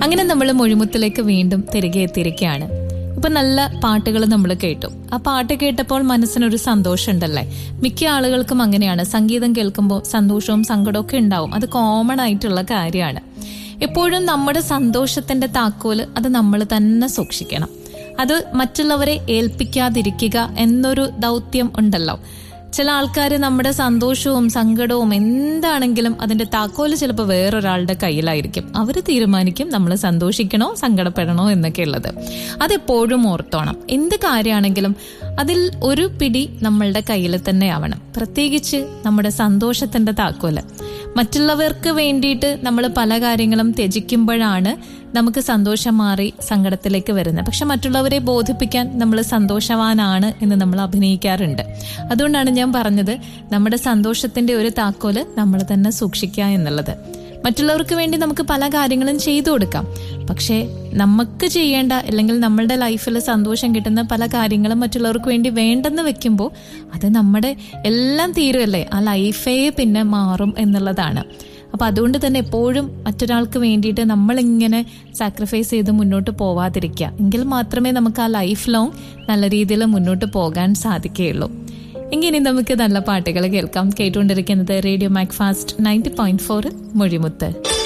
അങ്ങനെ നമ്മൾ മൊഴിമുത്തിലേക്ക് വീണ്ടും തിരികെ എത്തിയിരിക്കുകയാണ് ഇപ്പൊ നല്ല പാട്ടുകൾ നമ്മൾ കേട്ടു ആ പാട്ട് കേട്ടപ്പോൾ മനസ്സിനൊരു സന്തോഷം ഉണ്ടല്ലേ മിക്ക ആളുകൾക്കും അങ്ങനെയാണ് സംഗീതം കേൾക്കുമ്പോൾ സന്തോഷവും സങ്കടവും ഒക്കെ ഉണ്ടാവും അത് കോമൺ ആയിട്ടുള്ള കാര്യമാണ് എപ്പോഴും നമ്മുടെ സന്തോഷത്തിന്റെ താക്കോല് അത് നമ്മൾ തന്നെ സൂക്ഷിക്കണം അത് മറ്റുള്ളവരെ ഏൽപ്പിക്കാതിരിക്കുക എന്നൊരു ദൗത്യം ഉണ്ടല്ലോ ചില ആൾക്കാർ നമ്മുടെ സന്തോഷവും സങ്കടവും എന്താണെങ്കിലും അതിന്റെ താക്കോല് ചിലപ്പോൾ വേറൊരാളുടെ കയ്യിലായിരിക്കും അവർ തീരുമാനിക്കും നമ്മൾ സന്തോഷിക്കണോ സങ്കടപ്പെടണോ എന്നൊക്കെ ഉള്ളത് അതെപ്പോഴും ഓർത്തോണം എന്ത് കാര്യമാണെങ്കിലും അതിൽ ഒരു പിടി നമ്മളുടെ കയ്യിൽ തന്നെ ആവണം പ്രത്യേകിച്ച് നമ്മുടെ സന്തോഷത്തിന്റെ താക്കോല് മറ്റുള്ളവർക്ക് വേണ്ടിയിട്ട് നമ്മൾ പല കാര്യങ്ങളും ത്യജിക്കുമ്പോഴാണ് നമുക്ക് സന്തോഷം മാറി സങ്കടത്തിലേക്ക് വരുന്നത് പക്ഷെ മറ്റുള്ളവരെ ബോധിപ്പിക്കാൻ നമ്മൾ സന്തോഷവാനാണ് എന്ന് നമ്മൾ അഭിനയിക്കാറുണ്ട് അതുകൊണ്ടാണ് ഞാൻ പറഞ്ഞത് നമ്മുടെ സന്തോഷത്തിന്റെ ഒരു താക്കോല് നമ്മൾ തന്നെ സൂക്ഷിക്കുക എന്നുള്ളത് മറ്റുള്ളവർക്ക് വേണ്ടി നമുക്ക് പല കാര്യങ്ങളും ചെയ്തു കൊടുക്കാം പക്ഷേ നമുക്ക് ചെയ്യേണ്ട അല്ലെങ്കിൽ നമ്മളുടെ ലൈഫിൽ സന്തോഷം കിട്ടുന്ന പല കാര്യങ്ങളും മറ്റുള്ളവർക്ക് വേണ്ടി വേണ്ടെന്ന് വെക്കുമ്പോൾ അത് നമ്മുടെ എല്ലാം തീരുമല്ലേ ആ ലൈഫേ പിന്നെ മാറും എന്നുള്ളതാണ് അപ്പൊ അതുകൊണ്ട് തന്നെ എപ്പോഴും മറ്റൊരാൾക്ക് വേണ്ടിയിട്ട് നമ്മളിങ്ങനെ സാക്രിഫൈസ് ചെയ്ത് മുന്നോട്ട് പോവാതിരിക്കുക എങ്കിൽ മാത്രമേ നമുക്ക് ആ ലൈഫ് ലോങ് നല്ല രീതിയിൽ മുന്നോട്ട് പോകാൻ സാധിക്കുകയുള്ളൂ എങ്കിൽ ഇനി നമുക്ക് നല്ല പാട്ടുകൾ കേൾക്കാം കേട്ടുകൊണ്ടിരിക്കുന്നത് radio Macfast ninety point four മൊഴിമുത്ത്